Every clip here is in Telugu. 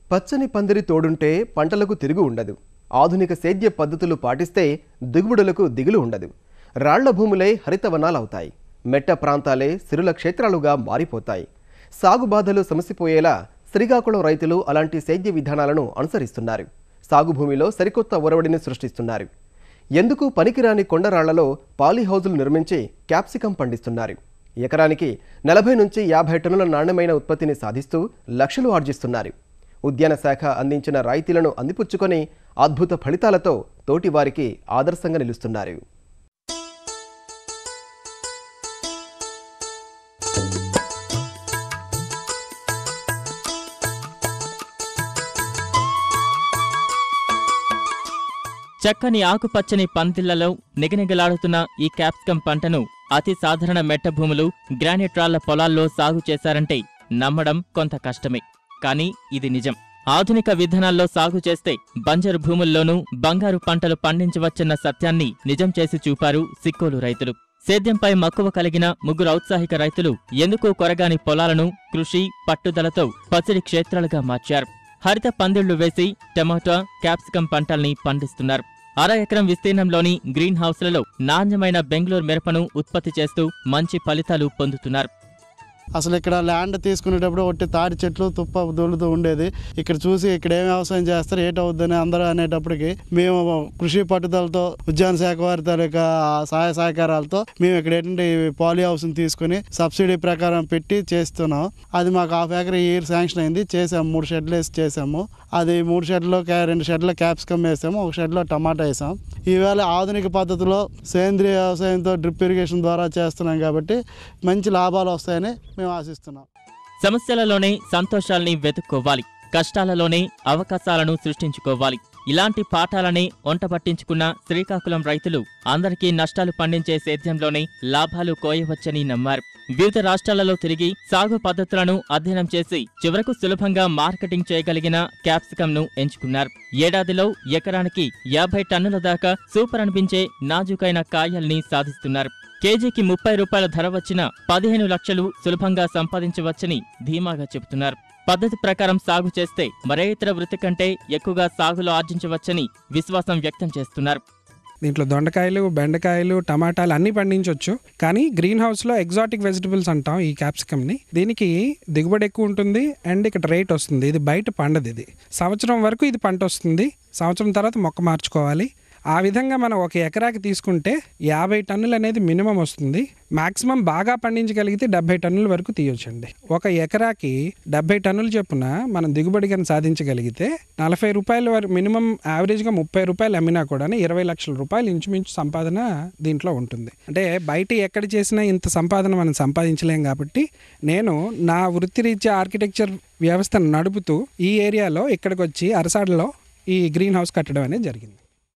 పచ్చని పందిరి తోడుంటే పంటలకు తిరుగు ఉండదు ఆధునిక సేద్య పద్ధతులు పాటిస్తే దిగుబడులకు దిగులు ఉండదు రాళ్ల భూములే హరితవనాలవుతాయి మెట్ట ప్రాంతాలే సిరుల క్షేత్రాలుగా మారిపోతాయి సాగు బాధలు సమసిపోయేలా శ్రీకాకుళం రైతులు అలాంటి సేద్య విధానాలను అనుసరిస్తున్నారు సాగు భూమిలో సరికొత్త ఒరవడిని సృష్టిస్తున్నారు ఎందుకు పనికిరాని కొండరాళ్లలో పాలీహౌజులు నిర్మించి క్యాప్సికం పండిస్తున్నారు ఎకరానికి నలభై నుంచి యాభై టన్నుల నాణ్యమైన ఉత్పత్తిని సాధిస్తూ లక్షలు ఆర్జిస్తున్నారు ఉద్యాన శాఖ అందించిన రాయితీలను అందిపుచ్చుకొని అద్భుత ఫలితాలతో తోటివారికి ఆదర్శంగా నిలుస్తున్నారు చక్కని ఆకుపచ్చని పందిళ్లలో నిగనిగలాడుతున్న ఈ క్యాప్సికం పంటను అతి సాధారణ మెట్ట భూములు గ్రానైట్ రాళ్ల పొలాల్లో సాగు చేశారంటే నమ్మడం కొంత కష్టమే కానీ ఇది నిజం ఆధునిక విధానాల్లో సాగు చేస్తే బంజరు భూముల్లోనూ బంగారు పంటలు పండించవచ్చన్న సత్యాన్ని నిజం చేసి చూపారు సిక్కోలు రైతులు సేద్యంపై మక్కువ కలిగిన ముగ్గురు ఔత్సాహిక రైతులు ఎందుకు కొరగాని పొలాలను కృషి పట్టుదలతో పసిడి క్షేత్రాలుగా మార్చారు హరిత పందిళ్లు వేసి టమాటా క్యాప్సికం పంటల్ని పండిస్తున్నారు అర ఎకరం విస్తీర్ణంలోని గ్రీన్ హౌస్లలో నాణ్యమైన బెంగళూరు మిరపను ఉత్పత్తి చేస్తూ మంచి ఫలితాలు పొందుతున్నారు అసలు ఇక్కడ ల్యాండ్ తీసుకునేటప్పుడు ఒట్టి తాడి చెట్లు తుప్ప దొలుతూ ఉండేది ఇక్కడ చూసి ఇక్కడ ఏం వ్యవసాయం చేస్తారు ఏటవుద్దని అందరూ అనేటప్పటికి మేము కృషి పట్టుదలతో ఉద్యాన శాఖ వారి తాలూకా సహాయ సహకారాలతో మేము ఇక్కడ ఏంటంటే ఈ పాలీ హౌస్ని తీసుకుని సబ్సిడీ ప్రకారం పెట్టి చేస్తున్నాం అది మాకు హాఫ్ ఎకర్ ఇయర్ శాంక్షన్ అయింది చేసాము మూడు షెడ్లు వేసి చేసాము అది మూడు షెడ్లో క్యా- రెండు షెడ్లో క్యాప్సికమ్ వేసాము ఒక షెడ్లో టమాటా వేసాం ఈవేళ ఆధునిక పద్ధతిలో సేంద్రియ వ్యవసాయంతో డ్రిప్ ఇరిగేషన్ ద్వారా చేస్తున్నాం కాబట్టి మంచి లాభాలు వస్తాయని మేము ఆశిస్తున్నాం సమస్యలలోనే సంతోషాల్ని వెతుక్కోవాలి కష్టాలలోనే అవకాశాలను సృష్టించుకోవాలి ఇలాంటి పాఠాలనే వంట పట్టించుకున్న శ్రీకాకుళం రైతులు అందరికీ నష్టాలు పండించే సేద్యంలోనే లాభాలు కోయవచ్చని నమ్మారు వివిధ రాష్ట్రాలలో తిరిగి సాగు పద్ధతులను అధ్యయనం చేసి చివరకు సులభంగా మార్కెటింగ్ చేయగలిగిన క్యాప్సికంను ఎంచుకున్నారు ఏడాదిలో ఎకరానికి యాభై టన్నుల దాకా సూపర్ అనిపించే నాజుకైన కాయల్ని సాధిస్తున్నారు కేజీకి ముప్పై రూపాయల ధర వచ్చిన పదిహేను లక్షలు సులభంగా సంపాదించవచ్చని ధీమాగా చెబుతున్నారు పద్ధతి ప్రకారం సాగు చేస్తే మరే ఇతర వృత్తి కంటే ఎక్కువగా సాగులో ఆర్జించవచ్చని విశ్వాసం వ్యక్తం చేస్తున్నారు దీంట్లో దొండకాయలు బెండకాయలు టమాటాలు అన్నీ పండించవచ్చు కానీ గ్రీన్ హౌస్లో ఎగ్జాటిక్ వెజిటబుల్స్ అంటాం ఈ క్యాప్సికమ్ని దీనికి దిగుబడి ఎక్కువ ఉంటుంది అండ్ ఇక్కడ రేట్ వస్తుంది ఇది బయట పండదు ఇది సంవత్సరం వరకు ఇది పంట వస్తుంది సంవత్సరం తర్వాత మొక్క మార్చుకోవాలి ఆ విధంగా మనం ఒక ఎకరాకి తీసుకుంటే యాభై టన్నులు అనేది మినిమం వస్తుంది మాక్సిమం బాగా పండించగలిగితే డెబ్బై టన్నుల వరకు తీయొచ్చండి ఒక ఎకరాకి డెబ్బై టన్నులు చొప్పున మనం దిగుబడి కానీ సాధించగలిగితే నలభై రూపాయల వరకు మినిమం యావరేజ్గా ముప్పై రూపాయలు అమ్మినా కూడా ఇరవై లక్షల రూపాయలు ఇంచుమించు సంపాదన దీంట్లో ఉంటుంది అంటే బయట ఎక్కడ చేసినా ఇంత సంపాదన మనం సంపాదించలేం కాబట్టి నేను నా వృత్తిరీత్యా ఆర్కిటెక్చర్ వ్యవస్థను నడుపుతూ ఈ ఏరియాలో ఇక్కడికి వచ్చి అరసాడలో ఈ గ్రీన్ హౌస్ కట్టడం అనేది జరిగింది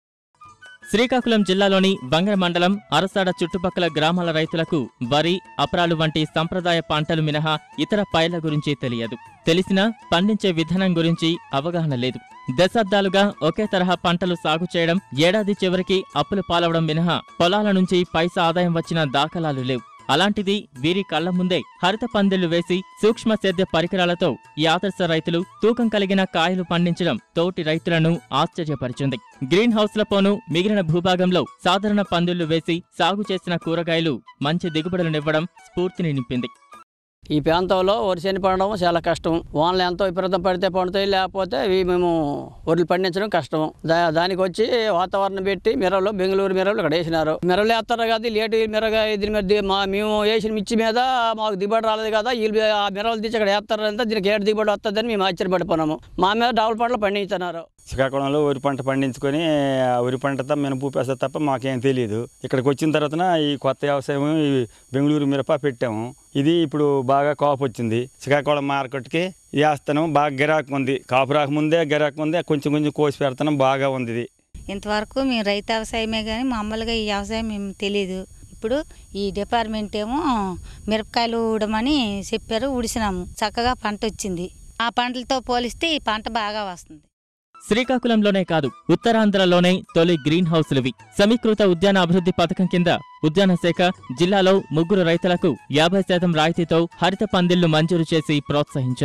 శ్రీకాకుళం జిల్లాలోని వంగర మండలం అరసాడ చుట్టుపక్కల గ్రామాల రైతులకు వరి అపరాలు వంటి సంప్రదాయ పంటలు మినహా ఇతర పైర్ల గురించి తెలియదు తెలిసినా పండించే విధానం గురించి అవగాహన లేదు దశాబ్దాలుగా ఒకే తరహా పంటలు సాగు చేయడం ఏడాది చివరికి అప్పులు పాలవడం మినహా పొలాల నుంచి పైసా ఆదాయం వచ్చిన దాఖలాలు లేవు అలాంటిది వీరి కళ్ల ముందే హరిత పందిళ్లు వేసి సూక్ష్మ సేద్య పరికరాలతో ఈ ఆదర్శ రైతులు తూకం కలిగిన కాయలు పండించడం తోటి రైతులను ఆశ్చర్యపరిచింది గ్రీన్ హౌస్ల పోను మిగిలిన భూభాగంలో సాధారణ పందిళ్లు వేసి సాగు చేసిన కూరగాయలు మంచి దిగుబడులనివ్వడం స్ఫూర్తిని నింపింది ఈ ప్రాంతంలో వరి చేను పండడం చాలా కష్టం వానలు ఎంతో విపరీతం పడితే పండుతాయి లేకపోతే ఇవి మేము వడ్లు పండించడం కష్టం దా దానికి వచ్చి వాతావరణం పెట్టి మిరవలు బెంగళూరు మిరవలు ఇక్కడ వేసినారు మిరవలు వేస్తారు కదా లేటు మిరగా దీని మీద ది- మా మేము వేసిన మిర్చి మీద మాకు దిగుబడి రాలేదు కదా వీళ్ళు ఆ మిరవలు తీసి ఇక్కడ వేస్తారు అంతా దీనికి ఏడు దిగుబడి వస్తుందని మేము ఆశ్చర్యపడిపోయినాము మా మీద డబుల్ పంటలు పండించుతున్నారు శ్రీకాకుళంలో వరి పంట పండించుకొని ఆ వరి పంటతో మినప వేస్తే తప్ప మాకేం తెలియదు ఇక్కడికి వచ్చిన తర్వాత ఈ కొత్త వ్యవసాయం ఈ బెంగళూరు మిరప పెట్టాము ఇది ఇప్పుడు బాగా కాపు వచ్చింది శ్రీకాకుళం మార్కెట్కి వేస్తాను బాగా గిరాకు ఉంది కాపు రాకముందే గిరాకు ఉంది కొంచెం కొంచెం కోసి పెడతాను బాగా ఉంది ఇది ఇంతవరకు మేము రైతు వ్యవసాయమే కానీ మామూలుగా ఈ వ్యవసాయం మేము తెలియదు ఇప్పుడు ఈ డిపార్ట్మెంట్ ఏమో మిరపకాయలు ఊడమని చెప్పారు ఊడిసినాము చక్కగా పంట వచ్చింది ఆ పంటలతో పోలిస్తే ఈ పంట బాగా వస్తుంది శ్రీకాకుళంలోనే కాదు ఉత్తరాంధ్రలోనే తొలి గ్రీన్ హౌస్లువి సమీకృత ఉద్యాన అభివృద్ధి పథకం కింద ఉద్యాన శాఖ జిల్లాలో ముగ్గురు రైతులకు యాభై శాతం రాయితీతో హరిత పందిళ్లు మంజూరు చేసి ప్రోత్సహించింది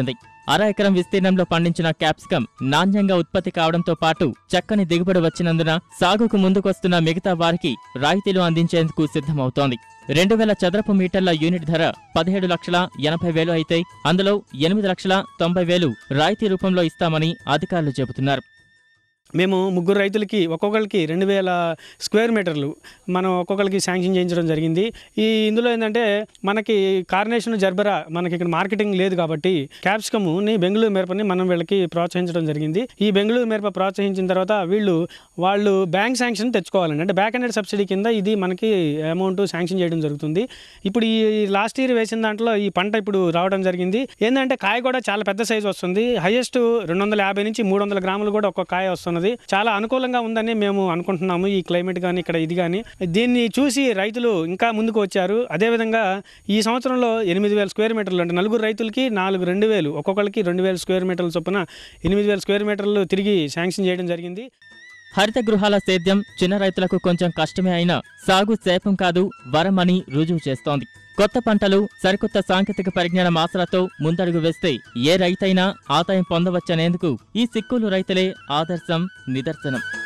అర ఎకరం విస్తీర్ణంలో పండించిన క్యాప్సికం నాణ్యంగా ఉత్పత్తి కావడంతో పాటు చక్కని దిగుబడి వచ్చినందున సాగుకు ముందుకొస్తున్న మిగతా వారికి రాయితీలు అందించేందుకు సిద్ధమవుతోంది రెండు వేల చదరపు మీటర్ల యూనిట్ ధర పదిహేడు లక్షల ఎనభై వేలు అయితే అందులో ఎనిమిది లక్షల తొంభై వేలు రాయితీ రూపంలో ఇస్తామని అధికారులు చెబుతున్నారు మేము ముగ్గురు రైతులకి ఒక్కొక్కరికి రెండు వేల స్క్వేర్ మీటర్లు మనం ఒక్కొక్కరికి శాంక్షన్ చేయించడం జరిగింది ఈ ఇందులో ఏంటంటే మనకి కార్నేషన్ జర్బరా మనకి ఇక్కడ మార్కెటింగ్ లేదు కాబట్టి క్యాప్సికమ్ని బెంగళూరు మిరపని మనం వీళ్ళకి ప్రోత్సహించడం జరిగింది ఈ బెంగళూరు మిరప ప్రోత్సహించిన తర్వాత వీళ్ళు వాళ్ళు బ్యాంక్ శాంక్షన్ తెచ్చుకోవాలండి అంటే బ్యాక్ హండ్రెడ్ సబ్సిడీ కింద ఇది మనకి అమౌంట్ శాంక్షన్ చేయడం జరుగుతుంది ఇప్పుడు ఈ లాస్ట్ ఇయర్ వేసిన దాంట్లో ఈ పంట ఇప్పుడు రావడం జరిగింది ఏంటంటే కాయ కూడా చాలా పెద్ద సైజు వస్తుంది హైయెస్ట్ రెండు వందల యాభై నుంచి మూడు వందల గ్రాములు కూడా ఒక్క కాయ వస్తున్నది చాలా అనుకూలంగా ఉందని మేము అనుకుంటున్నాము ఈ క్లైమేట్ కానీ ఇక్కడ ఇది కానీ దీన్ని చూసి రైతులు ఇంకా ముందుకు వచ్చారు అదేవిధంగా ఈ సంవత్సరంలో ఎనిమిది వేల స్క్వేర్ మీటర్లు అంటే నలుగురు రైతులకి నాలుగు రెండు వేలు ఒక్కొక్కరికి రెండు వేల స్క్వేర్ మీటర్ల చొప్పున ఎనిమిది వేల స్క్వేర్ మీటర్లు తిరిగి శాంక్షన్ చేయడం జరిగింది హరిత గృహాల సేద్యం చిన్న రైతులకు కొంచెం కష్టమే అయినా సాగు శాపం కాదు వరమని రుజువు చేస్తోంది కొత్త పంటలు సరికొత్త సాంకేతిక పరిజ్ఞానం ఆసరాతో ముందడుగు వేస్తే ఏ రైతైనా ఆదాయం పొందవచ్చనేందుకు ఈ సిక్కులు రైతులే ఆదర్శం నిదర్శనం